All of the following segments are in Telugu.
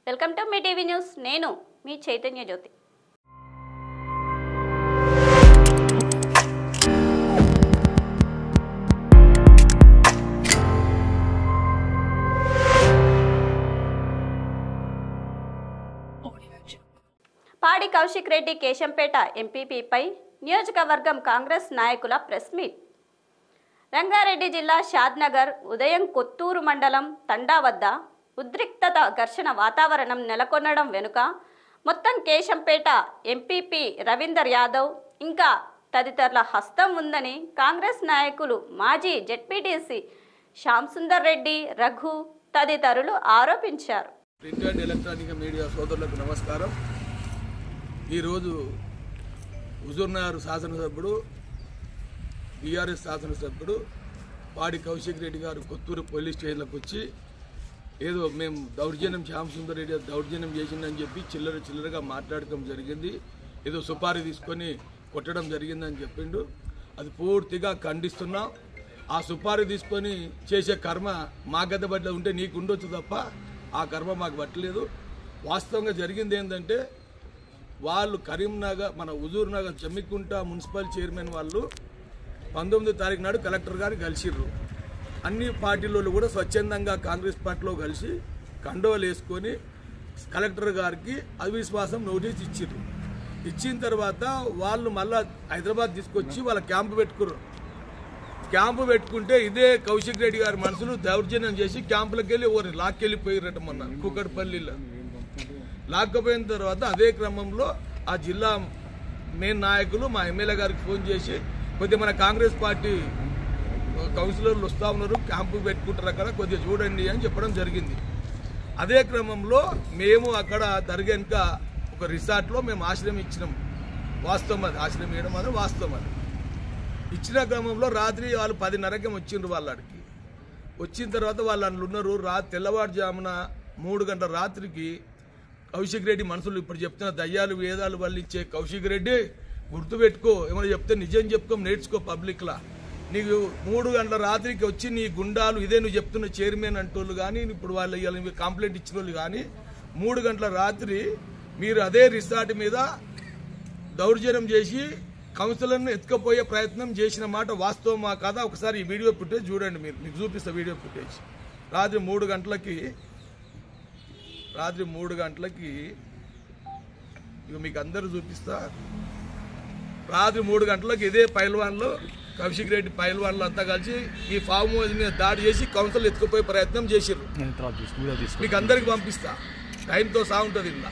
Welcome to Mee TV news నేను మీ చైతన్య జ్యోతి పాడి కౌశిక్ రెడ్డి కేశంపేట ఎంపీపీపై నియోజకవర్గం కాంగ్రెస్ నాయకుల ప్రెస్ మీట్ రంగారెడ్డి జిల్లా షాద్నగర్ ఉదయం కొత్తూరు మండలం తండా వద్ద ఉద్రిక్తత ఘర్షణ వాతావరణం నెలకొనడం వెనుక మొత్తం కేశంపేట ఎంపీపీ రవీందర్ యాదవ్ ఇంకా తదితరుల హస్తం ఉందని కాంగ్రెస్ నాయకులు మాజీ జెడ్పీటీసీ శ్యామ్ సుందర్ రెడ్డి రఘు తదితరులు ఆరోపించారు ప్రింట్ అండ్ ఎలక్ట్రానిక్ మీడియా సోదరులకు నమస్కారం ఈరోజు హుజూర్నగర్ శాసనసభ్యుడు బీఆర్ఎస్ శాసనసభ్యుడు పాడి కౌశిక్ రెడ్డి గారు కొత్తూరు పోలీస్ స్టేషన్లకు వచ్చి ఏదో మేము దౌర్జన్యం శ్యామ్ సుందర్ రెడ్డి దౌర్జన్యం చేసిందని చెప్పి చిల్లర చిల్లరగా మాట్లాడటం జరిగింది ఏదో సుపారీ తీసుకొని కొట్టడం జరిగిందని చెప్పిండు అది పూర్తిగా ఖండిస్తున్నాం ఆ సుపారీ తీసుకొని చేసే కర్మ మా గద్ద బట్ల ఉంటే నీకు ఉండొచ్చు తప్ప ఆ కర్మ మాకు పట్టలేదు వాస్తవంగా జరిగింది ఏంటంటే వాళ్ళు కరీంనగర్ మన Huzurnagar Jammikunta municipal chairman వాళ్ళు పంతొమ్మిదో తారీఖు నాడు కలెక్టర్ గారు కలిసిర్రు అన్ని పార్టీలలో కూడా స్వచ్ఛందంగా కాంగ్రెస్ పార్టీలో కలిసి కండోలు వేసుకొని కలెక్టర్ గారికి అవిశ్వాసం నోటీస్ ఇచ్చిర్రు ఇచ్చిన తర్వాత వాళ్ళు మళ్ళా హైదరాబాద్ తీసుకొచ్చి వాళ్ళ క్యాంపు పెట్టుకుర్రు క్యాంపు పెట్టుకుంటే ఇదే కౌశిక్ రెడ్డి గారి మనుషులు దౌర్జన్యం చేసి క్యాంపులకు వెళ్ళి ఎవరు లాక్కెళ్ళిపోయారట మొన్న కుక్కడపల్లిలో లాక్కపోయిన తర్వాత అదే క్రమంలో ఆ జిల్లా మెయిన్ నాయకులు మా ఎమ్మెల్యే గారికి ఫోన్ చేసి కొద్దిగా మన కాంగ్రెస్ పార్టీ కౌన్సిలర్లు వస్తా ఉన్నారు క్యాంపు పెట్టుకుంటారు అక్కడ కొద్దిగా చూడండి అని చెప్పడం జరిగింది అదే క్రమంలో మేము అక్కడ దర్గెనక ఒక రిసార్ట్లో మేము ఆశ్రయం ఇచ్చినాం వాస్తవం అది ఆశ్రయం ఇవ్వడం అది వాస్తవం అది ఇచ్చిన క్రమంలో రాత్రి వాళ్ళు పదిన్నరకే వచ్చిండ్రు వాళ్ళకి వచ్చిన తర్వాత వాళ్ళు అందులో ఉన్నారు రా తెల్లవారుజామున మూడు గంటల రాత్రికి కౌశిక్ రెడ్డి మనుషులు ఇప్పుడు చెప్తున్న దయ్యాలు వేదాలు వాళ్ళు ఇచ్చే కౌశిక్ రెడ్డి గుర్తుపెట్టుకో ఏమైనా చెప్తే నిజం చెప్పుకో నేర్చుకో పబ్లిక్లా నీకు మూడు గంటల రాత్రికి వచ్చి నీ గుండాలు ఇదే నువ్వు చెప్తున్న చైర్మన్ అంటోళ్ళు కానీ ఇప్పుడు వాళ్ళు ఇవాళ కంప్లైంట్ ఇచ్చిన వాళ్ళు కానీ మూడు గంటల రాత్రి మీరు అదే రిసార్ట్ మీద దౌర్జన్యం చేసి కౌన్సిలర్ను ఎత్తుకపోయే ప్రయత్నం చేసిన మాట వాస్తవమా కాదా ఒకసారి ఈ వీడియో ఫుటేజ్ చూడండి మీరు మీకు చూపిస్తా వీడియో ఫుటేజ్ రాత్రి మూడు గంటలకి రాత్రి మూడు గంటలకి ఇక మీకు అందరూ చూపిస్తా రాత్రి మూడు గంటలకు ఇదే పైల్వాన్లు కౌశిక్ రెడ్డి పైల్వాన్లు అంతా కలిసి ఈ ఫామ్ హౌస్ మీద దాడి చేసి కౌన్సిల్ ఎత్తుకుపోయే ప్రయత్నం చేసిర్రు నేను తర్వాత తీసుకు వీడియో తీసుకు మీకు అందరికి పంపిస్తా టైంతో సా ఉంటుంది ఇలా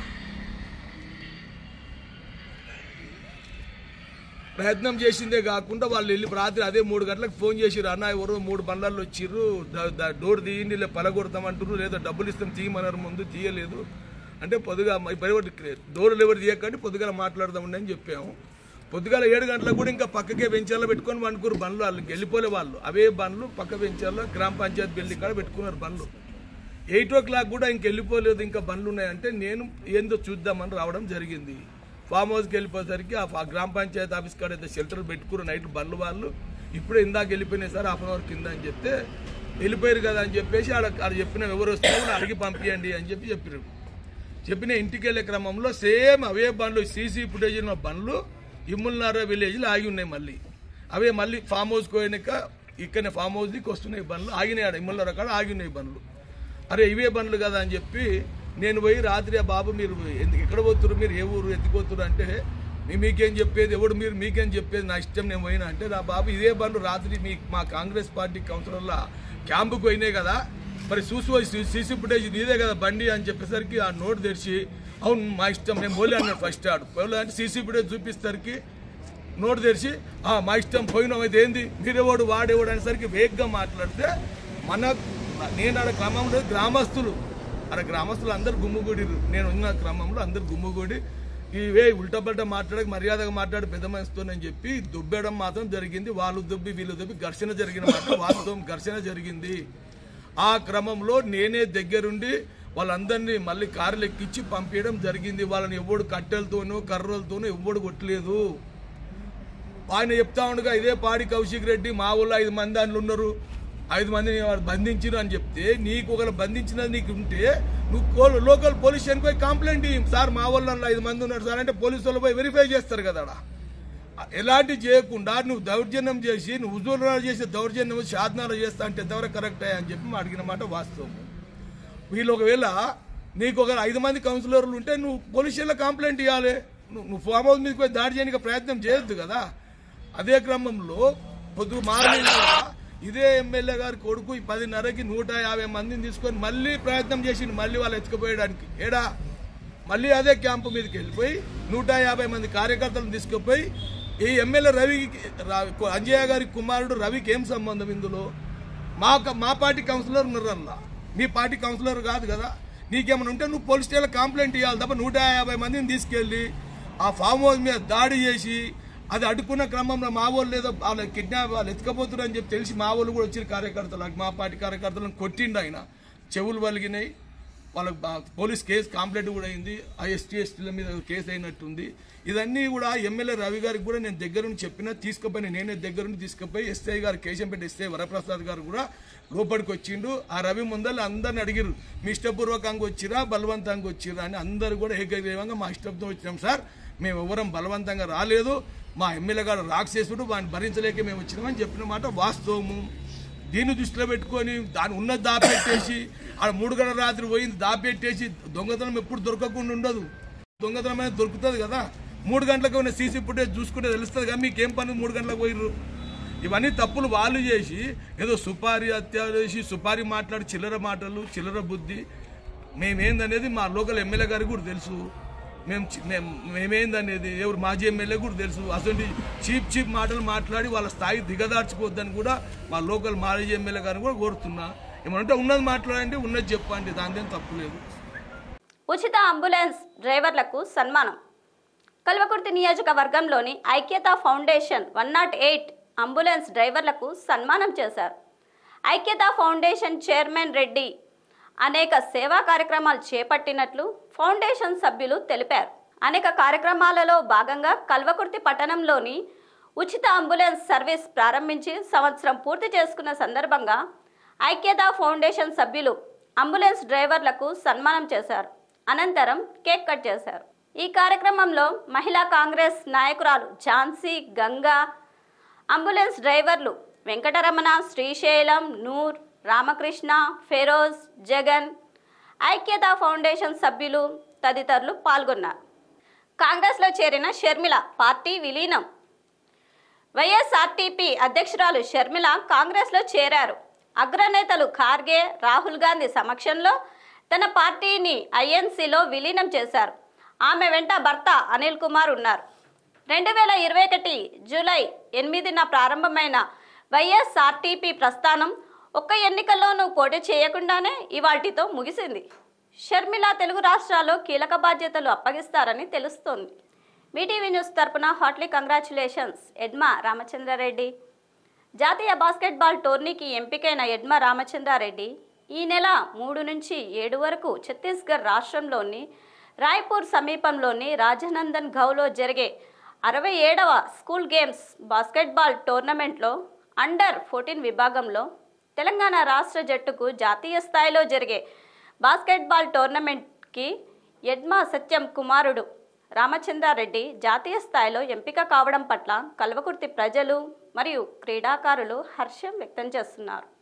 ప్రయత్నం చేసిందే కాకుండా వాళ్ళు వెళ్ళి రాత్రి అదే మూడు గంటలకు ఫోన్ చేసిర్రు అన్న ఎవరో మూడు బండ్లలో వచ్చిర్రు ద- ద- డోర్ తీయండి లేదా పలగొడతామంటారు లేదా డబ్బులు ఇస్తాం తీయమన్నారు ముందు తీయలేదు అంటే పొద్దుగా పరివర్తి డోర్లు ఎవరు తీయకండి పొద్దుగాల మాట్లాడదామండి అని చెప్పాము పొద్దుగాల ఏడు గంటలకు కూడా ఇంకా పక్కకే వెంచర్లో పెట్టుకొని వండుకురు బండ్లు వాళ్ళకి వెళ్ళిపోలే వాళ్ళు అవే బండ్లు పక్క వెంచర్లో గ్రామ పంచాయతీ బిల్డింగ్ కాడ పెట్టుకున్నారు బండ్లు ఎయిట్ ఓ క్లాక్ కూడా ఇంక వెళ్ళిపోలేదు ఇంకా బండ్లు ఉన్నాయంటే నేను ఏందో చూద్దామని రావడం జరిగింది ఫామ్ హౌస్కి వెళ్ళిపోయేసరికి ఆ ఫా- గ్రామ పంచాయతీ ఆఫీస్ కాడ అయితే షెల్టర్ పెట్టుకురు నైట్ బండ్లు వాళ్ళు ఇప్పుడే ఇందాక వెళ్ళిపోయినాయి సార్ హాఫ్ అన్ అవర్ కింద అని చెప్తే వెళ్ళిపోయారు కదా అని చెప్పేసి ఆడ ఆడ చెప్పిన ఎవరు వస్తున్నారో అడిగి పంపించండి అని చెప్పి చెప్పారు చెప్పిన ఇంటికి వెళ్ళే క్రమంలో సేమ్ అవే బండ్లు సీసీ ఫుటేజ్ ఉన్న బండ్లు ఇమ్ముల్నారా విలేజ్లో ఆగి ఉన్నాయి మళ్ళీ అవే మళ్ళీ ఫామ్ హౌస్కి పోయినాక ఇక్కడనే ఫామ్ హౌస్కి వస్తున్నాయి బండ్లు ఆగినాయి ఆడ ఇమ్ముల్నారా కాడ ఆగి ఉన్నాయి బండ్లు అరే ఇవే బండ్లు కదా అని చెప్పి నేను పోయి రాత్రి ఆ బాబు మీరు ఎందుకు ఎక్కడ పోతున్నారు మీరు ఏ ఊరు ఎత్తిపోతున్నారు అంటే "మీ- మీకేం చెప్పేది ఎవడు మీరు మీకేం చెప్పేది నా ఇష్టం నేను పోయినా అంటే నా బాబు ఇదే బండ్లు రాత్రి మీ మా కాంగ్రెస్ పార్టీ కౌన్సిలర్ల క్యాంపుకు పోయినాయి కదా మరి చూసుకో సీసీ ఫుటేజ్ నీదే కదా బండి అని చెప్పేసరికి ఆ నోట్ తెరిచి అవును మా ఇష్టం నేను పోలే అన్నాడు ఫస్ట్ ఆడు పోలే అంటే సీసీ ఫుటేజ్ చూపిస్తారికి నోటు తెరిచి "ఆ, మా ఇష్టం పోయినాం అయితే ఏంది మీరెవడు వాడేవాడు అనేసరికి వేగ్గా మాట్లాడితే మన నేను ఆడ క్రమంలో గ్రామస్తులు ఆడ గ్రామస్తులు అందరు గుమ్ముగూడిరు నేను ఉన్న క్రమంలో అందరు గుమ్ముగూడి ఇవే ఉల్టా పల్టా మాట్లాడక మర్యాదగా మాట్లాడి పెద్ద మనిషితోనని చెప్పి దుబ్బేయడం మాత్రం జరిగింది వాళ్ళు దుబ్బి వీళ్ళు దుబ్బి ఘర్షణ జరిగిన మాట వాస్తవం ఘర్షణ జరిగింది ఆ క్రమంలో నేనే దగ్గరుండి వాళ్ళందరినీ మళ్ళీ కారులు ఎక్కించి పంపించడం జరిగింది వాళ్ళని ఎవడు కట్టెలతోనో కర్రలతోనో ఎవడు కొట్టలేదు ఆయన చెప్తా ఉండగా ఇదే పాడి కౌశిక్ రెడ్డి మా ఊళ్ళో ఐదు మంది దాంట్లో ఉన్నారు ఐదు మందిని వారు బంధించిరు అని చెప్తే నీకు ఒకరు బంధించినది నీకు ఉంటే నువ్వు కో- లోకల్ పోలీస్ స్టేషన్కి పోయి కంప్లైంట్ ఇయ్యి. సార్ మా వాళ్ళు ఐదు మంది ఉన్నారు సార్ అంటే పోలీసు వాళ్ళు పోయి వెరిఫై చేస్తారు కదా ఆడ. ఎలాంటి చేయకుండా నువ్వు దౌర్జన్యం చేసి నువ్వు హుజూర్లో చేసే దౌర్జన్యం సాధనాలు చేస్తా అంటే ఎంతవరకు కరెక్ట్ అని చెప్పి మా అడిగిన మాట వాస్తవం వీళ్ళు ఒకవేళ నీకు ఒక ఐదు మంది కౌన్సిలర్లు ఉంటే నువ్వు పోలీస్ స్టేషన్లో కంప్లైంట్ ఇవ్వాలి నువ్వు నువ్వు ఫామ్ హౌస్ మీదకి పోయి దాడి చేయడానికి ప్రయత్నం చేయొద్దు కదా అదే క్రమంలో పొద్దు మార్నింగ్ కూడా ఇదే ఎమ్మెల్యే గారి కొడుకు ఈ పదిన్నరకి నూట యాభై మందిని తీసుకొని మళ్ళీ ప్రయత్నం చేసిండు మళ్ళీ వాళ్ళు ఎత్తుకుపోయడానికి ఏడా మళ్ళీ అదే క్యాంపు మీదకి వెళ్ళిపోయి నూట యాభై మంది కార్యకర్తలను తీసుకుపోయి ఈ ఎమ్మెల్యే రవికి రా- అంజయ్య గారి కుమారుడు రవికి ఏం సంబంధం ఇందులో మా క- మా పార్టీ కౌన్సిలర్ ఉన్నారల్లా మీ పార్టీ కౌన్సిలర్ కాదు కదా నీకేమైనా ఉంటే నువ్వు పోలీస్ స్టేషన్లో కంప్లైంట్ ఇవ్వాలి తప్ప నూట యాభై మందిని తీసుకెళ్ళి ఆ ఫామ్ హౌస్ మీద దాడి చేసి అది అడ్డుకున్న క్రమంలో మా వాళ్ళు ఏదో వాళ్ళ కిడ్నాప్ వాళ్ళు ఎత్తుకపోతున్నారు అని చెప్పి తెలిసి మా వాళ్ళు కూడా వచ్చిన కార్యకర్తలు మా పార్టీ కార్యకర్తలను కొట్టిండు ఆయన చెవులు వలిగినాయి వాళ్ళకి బా- పోలీస్ కేసు కంప్లైంట్ కూడా అయింది ఆ ఎస్టీ ఎస్టీల మీద కేసు అయినట్టుంది ఇదన్నీ కూడా ఎమ్మెల్యే రవి గారికి కూడా నేను దగ్గర నుంచి చెప్పినా తీసుకుపోయి నేనే దగ్గర నుండి తీసుకుపోయి ఎస్ఐ గారు కేశంపేట ఎస్ఐ వరప్రసాద్ గారు కూడా లోపలికి వచ్చిండు ఆ రవి ముందర అందరిని అడిగిరు మీ ఇష్టపూర్వకంగా వచ్చిరా బలవంతంగా వచ్చిరా అని అందరు కూడా ఏకగ్రీవంగా మా ఇష్టంతో వచ్చినాం సార్ మేము ఎవరం బలవంతంగా రాలేదు మా ఎమ్మెల్యే గారు రాక్షసుడు వాడిని భరించలేక మేము వచ్చినామని చెప్పిన మాట వాస్తవము దీన్ని దృష్టిలో పెట్టుకొని దాని ఉన్నది దాపెట్టేసి ఆడ మూడు గంటల రాత్రి పోయింది దాపెట్టేసి దొంగతనం ఎప్పుడు దొరకకుండా ఉండదు దొంగతనం అనేది దొరుకుతుంది కదా మూడు గంటలకు ఉన్న సీసీ ఫుటేజ్ చూసుకుంటే తెలుస్తుంది కదా మీకేం పని మూడు గంటలకు పోయిర్రు ఇవన్నీ తప్పులు వాళ్ళు చేసి ఏదో సుపారీ హత్య చేసి సుపారీ మాట్లాడి చిల్లర మాటలు చిల్లర బుద్ధి మేమేందనేది మా లోకల్ ఎమ్మెల్యే గారికి కూడా తెలుసు మేము చి- మేము మేమేందనేది ఎవరు మాజీ ఎమ్మెల్యే కూడా తెలుసు అసలు చీప్ చీప్ మాటలు మాట్లాడి వాళ్ళ స్థాయి దిగదార్చుకోవద్దని కూడా మా లోకల్ మాజీ ఎమ్మెల్యే గారిని కూడా కోరుతున్నా ఏమంటే ఉన్నది మాట్లాడండి ఉన్నది చెప్పండి దానిదేం తప్పు లేదు ఉచిత అంబులెన్స్ డ్రైవర్లకు సన్మానం కల్వకుర్తి నియోజకవర్గంలోని Aikyatha foundation one nought eight ambulance డ్రైవర్లకు సన్మానం చేశారు ఐక్యత ఫౌండేషన్ చైర్మన్ రెడ్డి అనేక సేవా కార్యక్రమాలు చేపట్టినట్లు ఫౌండేషన్ సభ్యులు తెలిపారు అనేక కార్యక్రమాలలో భాగంగా కల్వకుర్తి పట్టణంలోని ఉచిత అంబులెన్స్ సర్వీస్ ప్రారంభించి సంవత్సరం పూర్తి చేసుకున్న సందర్భంగా ఐక్యత ఫౌండేషన్ సభ్యులు అంబులెన్స్ డ్రైవర్లకు సన్మానం చేశారు అనంతరం కేక్ కట్ చేశారు ఈ కార్యక్రమంలో మహిళా కాంగ్రెస్ నాయకురాలు ఝాన్సీ గంగా అంబులెన్స్ డ్రైవర్లు వెంకటరమణ శ్రీశైలం నూర్ రామకృష్ణ ఫెరోజ్ జగన్ ఐక్యత ఫౌండేషన్ సభ్యులు తదితరులు పాల్గొన్నారు కాంగ్రెస్లో చేరిన షర్మిల పార్టీ విలీనం వైఎస్ఆర్టీపీ అధ్యక్షురాలు షర్మిల కాంగ్రెస్లో చేరారు అగ్రనేతలు ఖార్గే రాహుల్ గాంధీ సమక్షంలో తన పార్టీని ఐఎన్సీలో విలీనం చేశారు ఆమె వెంట భర్త అనిల్ కుమార్ ఉన్నారు రెండు వేల ఇరవై ఒకటి జూలై ఎనిమిదిన ప్రారంభమైన వైఎస్ఆర్టీపీ ప్రస్థానం ఒక్క ఎన్నికల్లోనూ పోటీ చేయకుండానే ఇవాటితో ముగిసింది షర్మిల తెలుగు రాష్ట్రాల్లో కీలక బాధ్యతలు అప్పగిస్తారని తెలుస్తోంది మీటీవీ న్యూస్ తరపున హార్ట్లీ కంగ్రాచులేషన్స్ ఎడ్మా రామచంద్రారెడ్డి జాతీయ బాస్కెట్బాల్ టోర్నీకి ఎంపికైన ఎడ్మ రామచంద్రారెడ్డి ఈ నెల మూడు నుంచి ఏడు వరకు ఛత్తీస్గఢ్ రాష్ట్రంలోని రాయ్పూర్ సమీపంలోని రాజనందన్ గౌలో జరిగే అరవై ఏడవ స్కూల్ గేమ్స్ బాస్కెట్బాల్ టోర్నమెంట్లో అండర్ ఫోర్టీన్ విభాగంలో తెలంగాణ రాష్ట్ర జట్టుకు జాతీయ స్థాయిలో జరిగే బాస్కెట్బాల్ టోర్నమెంట్కి ఎడ్మా సత్యం కుమారుడు రామచంద్రారెడ్డి జాతీయ స్థాయిలో ఎంపిక కావడం పట్ల కల్వకుర్తి ప్రజలు మరియు క్రీడాకారులు హర్షం వ్యక్తం చేస్తున్నారు